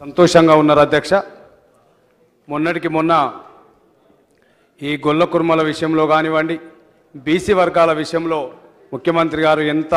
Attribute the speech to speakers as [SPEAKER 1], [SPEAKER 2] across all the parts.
[SPEAKER 1] సంతోషంగా ఉన్నారు అధ్యక్ష మొన్నటికి మొన్న ఈ గొల్ల కుర్మల విషయంలో కానివ్వండి బీసీ వర్గాల విషయంలో ముఖ్యమంత్రి గారు ఎంత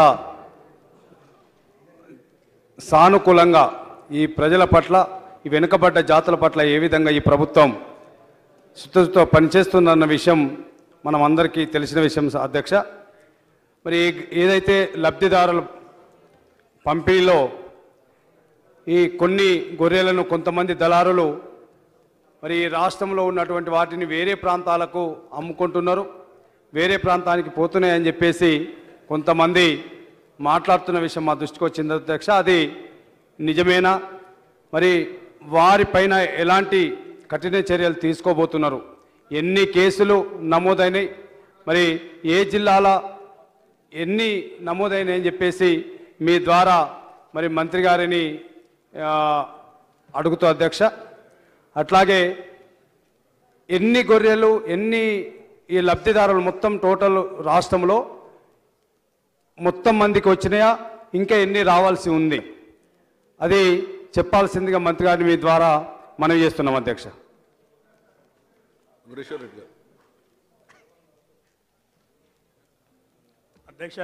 [SPEAKER 1] సానుకూలంగా ఈ ప్రజల పట్ల ఈ వెనుకబడ్డ జాతుల పట్ల ఏ విధంగా ఈ ప్రభుత్వం చిత్తశుద్ధితో పనిచేస్తుందన్న విషయం మనం అందరికీ తెలిసిన విషయం అధ్యక్ష మరి ఏదైతే లబ్ధిదారుల పంపిణీలో ఈ కొన్ని గొర్రెలను కొంతమంది దళారులు మరి ఈ రాష్ట్రంలో ఉన్నటువంటి వాటిని వేరే ప్రాంతాలకు అమ్ముకుంటున్నారు వేరే ప్రాంతానికి పోతున్నాయని చెప్పేసి కొంతమంది మాట్లాడుతున్న విషయం మా దృష్టికి వచ్చింది అధ్యక్ష అది నిజమేనా మరి వారిపైన ఎలాంటి కఠిన చర్యలు తీసుకోబోతున్నారు ఎన్ని కేసులు నమోదైనాయి మరి ఏ జిల్లాల ఎన్ని నమోదైనాయని చెప్పేసి మీ ద్వారా మరి మంత్రి గారిని ఆ, అడుగుతూ అధ్యక్ష అట్లాగే ఎన్ని గొర్రెలు ఎన్ని ఈ లబ్ధిదారులు మొత్తం టోటల్ రాష్ట్రంలో మొత్తం మందికి వచ్చినాయా ఇంకా ఎన్ని రావాల్సి ఉంది అది చెప్పాల్సిందిగా మంత్రి గారిని మీ ద్వారా మనవి చేస్తున్నాం అధ్యక్ష
[SPEAKER 2] అమరేశ్వర్ రెడ్డి గారు
[SPEAKER 3] అధ్యక్ష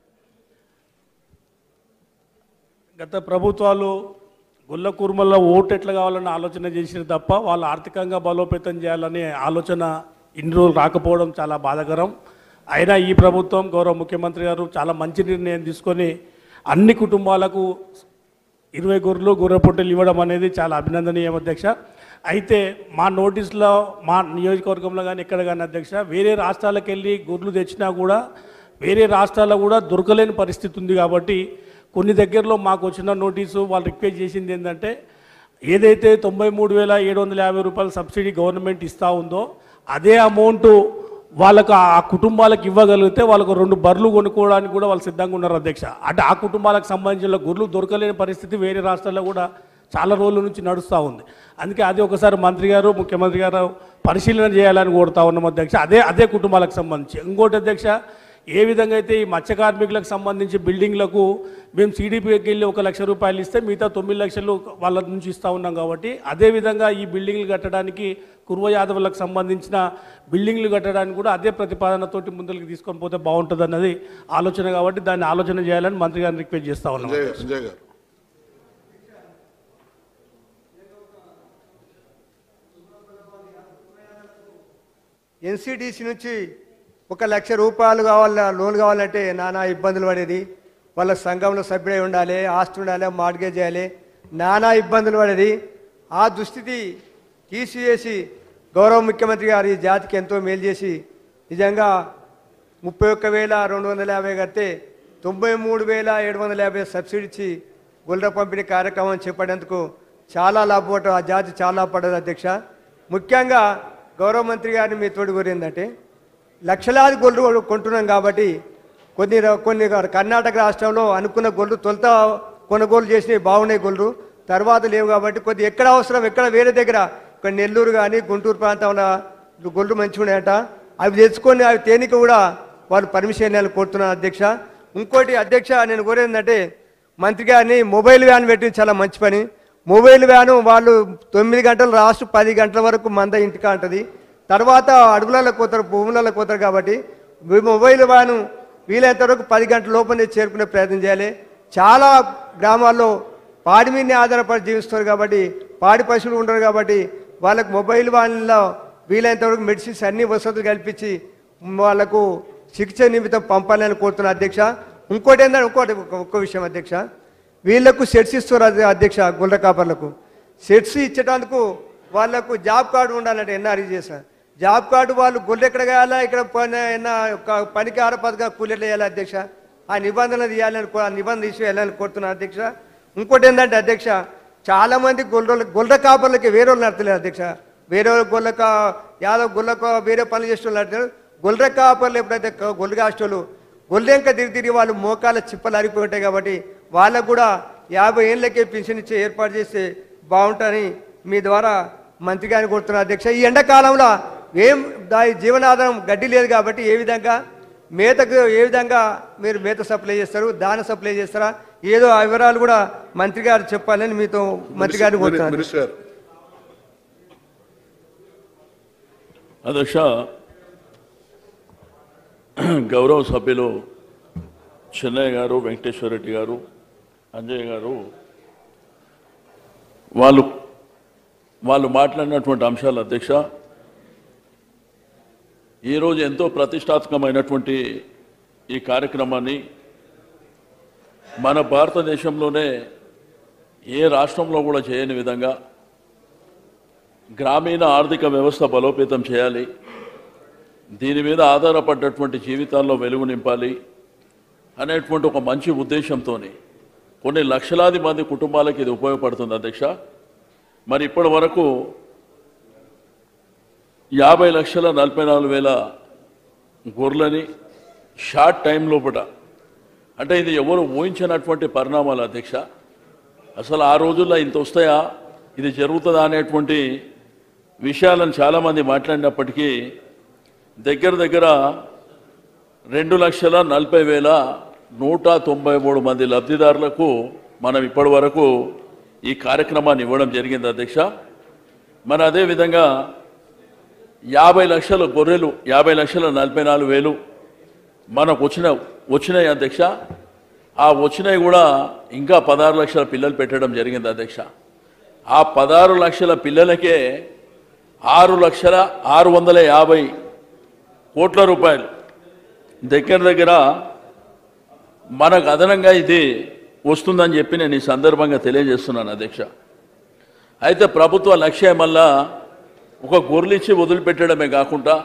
[SPEAKER 3] గత ప్రభుత్వాలు గుల్ల కుర్మల్లో ఓటు ఎట్లా కావాలని ఆలోచన చేసిరు తప్ప వాళ్ళు ఆర్థికంగా బలోపేతం చేయాలనే ఆలోచన ఇన్ని రోజులు రాకపోవడం చాలా బాధాకరం అయినా ఈ ప్రభుత్వం గౌరవ ముఖ్యమంత్రి గారు చాలా మంచి నిర్ణయం తీసుకొని అన్ని కుటుంబాలకు ఇరవై గొర్రెలు గొర్రె పొట్టెలు ఇవ్వడం అనేది చాలా అభినందనీయం అధ్యక్ష అయితే మా నోటీసులో మా నియోజకవర్గంలో కానీ ఎక్కడ కానీ అధ్యక్ష వేరే రాష్ట్రాలకు వెళ్ళి గొర్రెలు తెచ్చినా కూడా వేరే రాష్ట్రాల్లో కూడా దొరకలేని పరిస్థితి ఉంది కాబట్టి కొన్ని దగ్గరలో మాకు వచ్చిన నోటీసు వాళ్ళు రిక్వెస్ట్ చేసింది ఏంటంటే ఏదైతే తొంభై మూడు వేల ఏడు వందల యాభై రూపాయల సబ్సిడీ గవర్నమెంట్ ఇస్తూ ఉందో అదే అమౌంట్ వాళ్ళకు ఆ కుటుంబాలకు ఇవ్వగలిగితే వాళ్ళకు రెండు బర్రెలు కొనుక్కోవడానికి కూడా వాళ్ళు సిద్ధంగా ఉన్నారు అధ్యక్ష అంటే ఆ కుటుంబాలకు సంబంధించిన గొర్రెలు దొరకలేని పరిస్థితి వేరే రాష్ట్రాల్లో కూడా చాలా రోజుల నుంచి నడుస్తూ ఉంది అందుకే అది ఒకసారి మంత్రి గారు ముఖ్యమంత్రి గారు పరిశీలన చేయాలని కోరుతా ఉన్నాం అధ్యక్ష అదే అదే కుటుంబాలకు సంబంధించి ఇంకోటి అధ్యక్ష ఏ విధంగా అయితే ఈ మత్స్య కార్మికులకు సంబంధించి బిల్డింగ్లకు మేము సిడిపికి వెళ్ళి ఒక లక్ష రూపాయలు ఇస్తే మిగతా తొమ్మిది లక్షలు వాళ్ళ నుంచి ఇస్తూ ఉన్నాం కాబట్టి అదేవిధంగా ఈ బిల్డింగ్లు కట్టడానికి కుర్వ యాదవులకు సంబంధించిన బిల్డింగ్లు కట్టడానికి కూడా అదే ప్రతిపాదనతోటి ముందుకు తీసుకొని పోతే బాగుంటుంది అన్నది ఆలోచన కాబట్టి దాన్ని ఆలోచన చేయాలని మంత్రి గారిని రిక్వెస్ట్ చేస్తా ఉన్నాం
[SPEAKER 2] సంజయ్ గారు సంజయ్ గారు
[SPEAKER 4] ఎన్సిడిసి నుంచి ఒక లక్ష రూపాయలు కావాల లోన్ కావాలంటే నానా ఇబ్బందులు పడేది వాళ్ళ సంఘంలో సభ్యుడై ఉండాలి ఆస్తి ఉండాలి మార్గేజ్ చేయాలి నానా ఇబ్బందులు పడేది ఆ దుస్థితి తీసివేసి గౌరవ ముఖ్యమంత్రి గారు ఈ జాతికి ఎంతో మేలు చేసి నిజంగా ముప్పై ఒక్క వేల రెండు వందల యాభై కడితే తొంభై మూడు వేల ఏడు వందల యాభై సబ్సిడీ ఇచ్చి గొల్ల పంపిణీ కార్యక్రమం చేపట్టేందుకు చాలా లాభపడ్డ ఆ జాతి చాలా లాభపడ్డది అధ్యక్ష ముఖ్యంగా గౌరవ మంత్రి గారిని మీ తోడు కోరిందంటే లక్షలాది గొర్రెలు కొంటున్నాం కాబట్టి కొన్ని ర- కొన్ని ర- కర్ణాటక రాష్ట్రంలో అనుకున్న గొర్రెలు తొలుత కొనుగోలు చేసినవి బాగున్నాయి గొర్రెలు తర్వాత లేవు కాబట్టి కొద్ది ఎక్కడ అవసరం ఎక్కడ వేరే దగ్గర ఇక్కడ నెల్లూరు కానీ గుంటూరు ప్రాంతంలో గొర్రెలు మంచిగా ఉన్నాయట అవి తెచ్చుకొని అవి తేనిక కూడా వాళ్ళు పర్మిషన్ ఇవ్వాలని కోరుతున్నాను అధ్యక్ష ఇంకోటి అధ్యక్ష నేను కోరేందంటే మంత్రి గారిని మొబైల్ వ్యాన్ పెట్టి చాలా మంచి పని మొబైల్ వ్యాను వాళ్ళు తొమ్మిది గంటలు రాష్ట్ర పది గంటల వరకు మంద ఇంటికా ఉంటుంది తర్వాత అడుగులలో పోతారు భూములలో పోతారు కాబట్టి ఈ మొబైల్ వ్యాను వీలైనంత వరకు పది గంటల లోపలే చేరుకునే ప్రయత్నం చేయాలి చాలా గ్రామాల్లో పాడి మీదనే ఆధారపడి జీవిస్తారు కాబట్టి పాడి పశువులు ఉండరు కాబట్టి వాళ్ళకు మొబైల్ వ్యాన్లో వీలైనంత వరకు మెడిసిన్స్ అన్ని వసతులు కల్పించి వాళ్ళకు చికిత్స నిమిత్తం పంపాలని కోరుతున్నా అధ్యక్ష ఇంకోటి ఏంటంటే ఇంకోటి ఒక- ఒక్క విషయం అధ్యక్ష వీళ్ళకు సెట్స్ ఇస్తారు అధ్య- అధ్యక్ష గుండ్ర కాపర్లకు సెట్స్ ఇచ్చేటందుకు వాళ్ళకు జాబ్ కార్డు ఉండాలంటే ఎన్ఆర్ఈ చేసా జాబ్ కార్డు వాళ్ళు గొర్రె ఎక్కడ కాయాలా ఇక్కడ పని ఎన్న ఒక పనికి ఆరపదగా కూలీలు వేయాలి అధ్యక్ష ఆ నిబంధనలు తీయాలని కో- ఆ నిబంధన తీసి వెళ్ళాలని కోరుతున్నాను అధ్యక్ష ఇంకోటి ఏంటంటే అధ్యక్ష చాలా మంది గొర్రెలు గొర్రె కాపర్లకి వేరే వాళ్ళు నడతలేరు అధ్యక్ష వేరే వాళ్ళు గొర్రె కా యాదవ్ గొర్రెకు వేరే పనులు చేసే వాళ్ళు నడతారు గొర్రె కాపర్లు ఎప్పుడైతే క- గొర్రె కాసేటోళ్ళు గొల్లెంక తిరిగి తిరిగి వాళ్ళు మోకాల చిప్పలు అరిగిపోయి ఉంటాయి కాబట్టి వాళ్ళకు కూడా యాభై ఏళ్ళకే పెన్షన్ ఇచ్చే ఏర్పాటు చేస్తే బాగుంటుందని మీ ద్వారా మంత్రి గారిని కోరుతున్నా అధ్యక్ష ఈ ఎండాకాలంలో ఏం దాని జీవనాధారం గడ్డి లేదు కాబట్టి ఏ విధంగా మేతకు ఏ విధంగా మీరు మేత సప్లై చేస్తారు దాన సప్లై చేస్తారా ఏదో ఆ వివరాలు కూడా మంత్రి గారు చెప్పాలని మీతో మంత్రి గారిని కోరుతున్నాను
[SPEAKER 2] మినిస్టర్ గారు
[SPEAKER 5] అధ్యక్ష గౌరవ సభ్యులు చెన్నయ్య గారు వెంకటేశ్వర రెడ్డి గారు అంజయ్య గారు వాళ్ళు వాళ్ళు మాట్లాడినటువంటి అంశాలు అధ్యక్ష ఈరోజు ఎంతో ప్రతిష్టాత్మకమైనటువంటి ఈ కార్యక్రమాన్ని మన భారతదేశంలోనే ఏ రాష్ట్రంలో కూడా చేయని విధంగా గ్రామీణ ఆర్థిక వ్యవస్థ బలోపేతం చేయాలి దీని మీద ఆధారపడ్డటువంటి జీవితాల్లో వెలుగు నింపాలి అనేటువంటి ఒక మంచి ఉద్దేశంతో కొన్ని లక్షలాది మంది కుటుంబాలకు ఇది ఉపయోగపడుతుంది అధ్యక్ష మరి ఇప్పటి వరకు యాభై లక్షల నలభై నాలుగు వేల గొర్రెలని షార్ట్ టైం లోపల అంటే ఇది ఎవరు ఊహించినటువంటి పరిణామాలు అధ్యక్ష అసలు ఆ రోజుల్లో ఇంత వస్తాయా ఇది జరుగుతుందా అనేటువంటి విషయాలను చాలామంది మాట్లాడినప్పటికీ దగ్గర దగ్గర రెండు లక్షల నలభై వేల నూట తొంభై మూడు మంది లబ్ధిదారులకు మనం ఇప్పటి వరకు ఈ కార్యక్రమాన్ని ఇవ్వడం జరిగింది అధ్యక్ష మరి అదేవిధంగా యాభై లక్షల గొర్రెలు యాభై లక్షల నలభై నాలుగు వేలు మనకు వచ్చిన వచ్చినాయి అధ్యక్ష ఆ వచ్చినాయి కూడా ఇంకా పదహారు లక్షల పిల్లలు పెట్టడం జరిగింది అధ్యక్ష ఆ పదహారు లక్షల పిల్లలకే ఆరు లక్షల ఆరు వందల యాభై కోట్ల రూపాయలు దగ్గర దగ్గర మనకు అదనంగా ఇది వస్తుందని చెప్పి నేను ఈ సందర్భంగా తెలియజేస్తున్నాను అధ్యక్ష అయితే ప్రభుత్వ లక్ష్యం వల్ల ఒక గొర్రెలిచ్చి వదిలిపెట్టడమే కాకుండా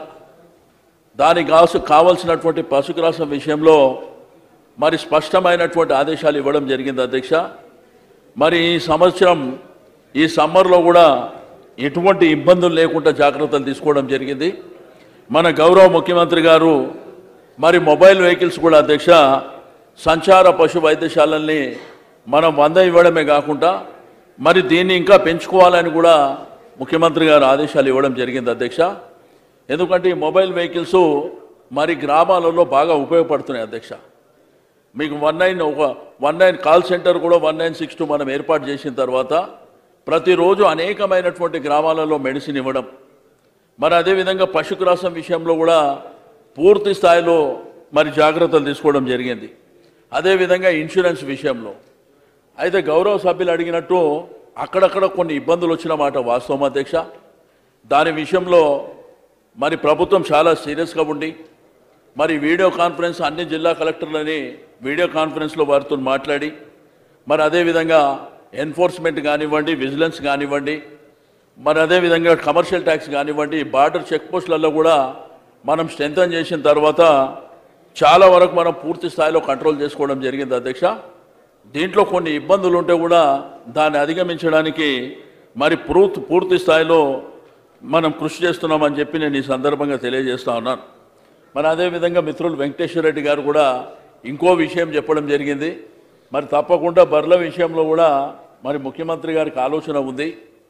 [SPEAKER 5] దానికి కాసు కావలసినటువంటి పశుగ్రాసం విషయంలో మరి స్పష్టమైనటువంటి ఆదేశాలు ఇవ్వడం జరిగింది అధ్యక్ష మరి ఈ సంవత్సరం ఈ సమ్మర్లో కూడా ఎటువంటి ఇబ్బందులు లేకుండా జాగ్రత్తలు తీసుకోవడం జరిగింది మన గౌరవ ముఖ్యమంత్రి గారు మరి మొబైల్ వెహికల్స్ కూడా అధ్యక్ష సంచార పశు వైద్యశాలల్ని మనం వంద ఇవ్వడమే కాకుండా మరి దీన్ని ఇంకా పెంచుకోవాలని కూడా ముఖ్యమంత్రి గారు ఆదేశాలు ఇవ్వడం జరిగింది అధ్యక్ష ఎందుకంటే ఈ మొబైల్ వెహికల్స్ మరి గ్రామాలలో బాగా ఉపయోగపడుతున్నాయి అధ్యక్ష మీకు వన్ నైన్ ఒక వన్ నైన్ కాల్ సెంటర్ కూడా వన్ నైన్ సిక్స్ టూ మనం ఏర్పాటు చేసిన తర్వాత ప్రతిరోజు అనేకమైనటువంటి గ్రామాలలో మెడిసిన్ ఇవ్వడం మరి అదేవిధంగా పశుగ్రాసం విషయంలో కూడా పూర్తి స్థాయిలో మరి జాగ్రత్తలు తీసుకోవడం జరిగింది అదేవిధంగా ఇన్సూరెన్స్ విషయంలో అయితే గౌరవ సభ్యులు అడిగినట్టు అక్కడక్కడ కొన్ని ఇబ్బందులు వచ్చిన మాట వాస్తవం అధ్యక్ష దాని విషయంలో మరి ప్రభుత్వం చాలా సీరియస్గా ఉండి మరి వీడియో కాన్ఫరెన్స్ అన్ని జిల్లా కలెక్టర్లని వీడియో కాన్ఫరెన్స్లో వారితో మాట్లాడి మరి అదేవిధంగా ఎన్ఫోర్స్మెంట్ కానివ్వండి విజిలెన్స్ కానివ్వండి మరి అదేవిధంగా కమర్షియల్ ట్యాక్స్ కానివ్వండి బార్డర్ చెక్ పోస్టులలో కూడా మనం స్ట్రెంథన్ చేసిన తర్వాత చాలా వరకు మనం పూర్తి స్థాయిలో కంట్రోల్ చేసుకోవడం జరిగింది అధ్యక్ష దీంట్లో కొన్ని ఇబ్బందులు ఉంటే కూడా దాన్ని అధిగమించడానికి మరి పూర్తి పూర్తి స్థాయిలో మనం కృషి చేస్తున్నామని చెప్పి నేను ఈ సందర్భంగా తెలియజేస్తా ఉన్నాను మరి అదేవిధంగా మిత్రులు వెంకటేశ్వర రెడ్డి గారు కూడా ఇంకో విషయం చెప్పడం జరిగింది మరి తప్పకుండా బర్ల విషయంలో కూడా మరి ముఖ్యమంత్రి గారికి ఆలోచన ఉంది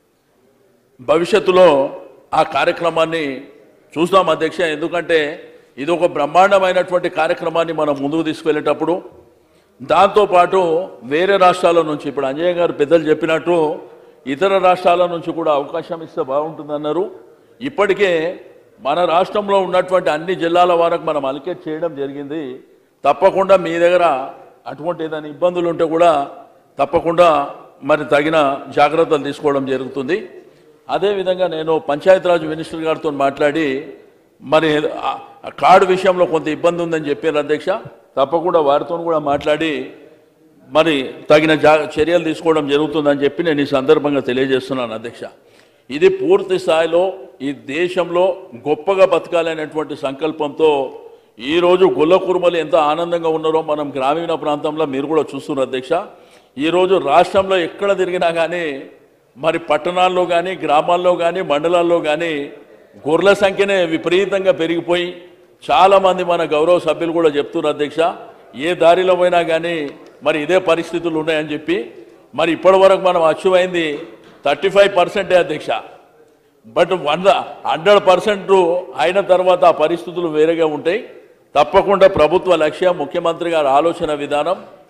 [SPEAKER 5] భవిష్యత్తులో ఆ కార్యక్రమాన్ని చూస్తాం అధ్యక్ష ఎందుకంటే ఇది ఒక బ్రహ్మాండమైనటువంటి కార్యక్రమాన్ని మనం ముందుకు తీసుకువెళ్ళేటప్పుడు దాంతోపాటు వేరే రాష్ట్రాల నుంచి ఇప్పుడు అంజయ్య గారు పెద్దలు చెప్పినట్టు ఇతర రాష్ట్రాల నుంచి కూడా అవకాశం ఇస్తే బాగుంటుందన్నారు ఇప్పటికే మన రాష్ట్రంలో ఉన్నటువంటి అన్ని జిల్లాల వరకు మనం అలికేట్ చేయడం జరిగింది తప్పకుండా మీ దగ్గర అటువంటి ఏదైనా ఇబ్బందులు ఉంటే కూడా తప్పకుండా మరి తగిన జాగ్రత్తలు తీసుకోవడం జరుగుతుంది అదేవిధంగా నేను పంచాయతీరాజ్ మినిస్టర్ గారితో మాట్లాడి మరి ఆ- ఆ కార్డు విషయంలో కొంత ఇబ్బంది ఉందని చెప్పారు అధ్యక్ష తప్పకుండా వారితో కూడా మాట్లాడి మరి తగిన జా చర్యలు తీసుకోవడం జరుగుతుందని చెప్పి నేను ఈ సందర్భంగా తెలియజేస్తున్నాను అధ్యక్ష ఇది పూర్తి స్థాయిలో ఈ దేశంలో గొప్పగా బతకాలనేటువంటి సంకల్పంతో ఈరోజు గొల్ల కురుమలు ఎంత ఆనందంగా ఉన్నారో మనం గ్రామీణ ప్రాంతంలో మీరు కూడా చూస్తున్నారు అధ్యక్ష ఈరోజు రాష్ట్రంలో ఎక్కడ తిరిగినా కానీ మరి పట్టణాల్లో కానీ గ్రామాల్లో కానీ మండలాల్లో కానీ గొర్రెల సంఖ్యనే విపరీతంగా పెరిగిపోయి చాలామంది మన గౌరవ సభ్యులు కూడా చెప్తున్నారు అధ్యక్ష ఏ దారిలో పోయినా కానీ మరి ఇదే పరిస్థితులు ఉన్నాయని చెప్పి మరి ఇప్పటి వరకు మనం అచీవ్ అయింది థర్టీ ఫైవ్ పర్సెంటే అధ్యక్ష బట్ వంద హండ్రెడ్ పర్సెంట్ అయిన తర్వాత ఆ పరిస్థితులు వేరేగా ఉంటాయి తప్పకుండా ప్రభుత్వ లక్ష్యం ముఖ్యమంత్రి గారి ఆలోచన విధానం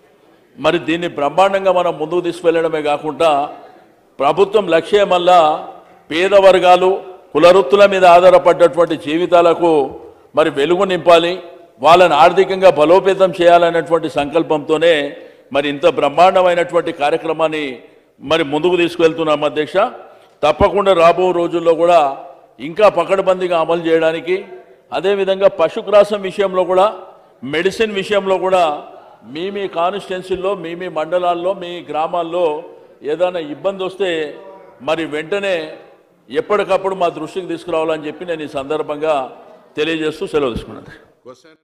[SPEAKER 5] మరి దీన్ని బ్రహ్మాండంగా మనం ముందుకు తీసుకువెళ్ళడమే కాకుండా ప్రభుత్వం లక్ష్యం వల్ల పేద వర్గాలు కులవృత్తుల మీద ఆధారపడ్డటువంటి జీవితాలకు మరి వెలుగు నింపాలి వాళ్ళని ఆర్థికంగా బలోపేతం చేయాలనేటువంటి సంకల్పంతోనే మరి ఇంత బ్రహ్మాండమైనటువంటి కార్యక్రమాన్ని మరి ముందుకు తీసుకువెళ్తున్నాం అధ్యక్ష తప్పకుండా రాబో రోజుల్లో కూడా ఇంకా పకడ్బందీగా అమలు చేయడానికి అదేవిధంగా పశుగ్రాసం విషయంలో కూడా మెడిసిన్ విషయంలో కూడా మీ మీ కాన్స్టిట్యున్సీల్లో మీ మీ మండలాల్లో మీ గ్రామాల్లో ఏదైనా ఇబ్బంది వస్తే మరి వెంటనే ఎప్పటికప్పుడు మా దృష్టికి తీసుకురావాలని చెప్పి నేను ఈ సందర్భంగా తెలియజేస్తూ సెలవు తీసుకున్నాను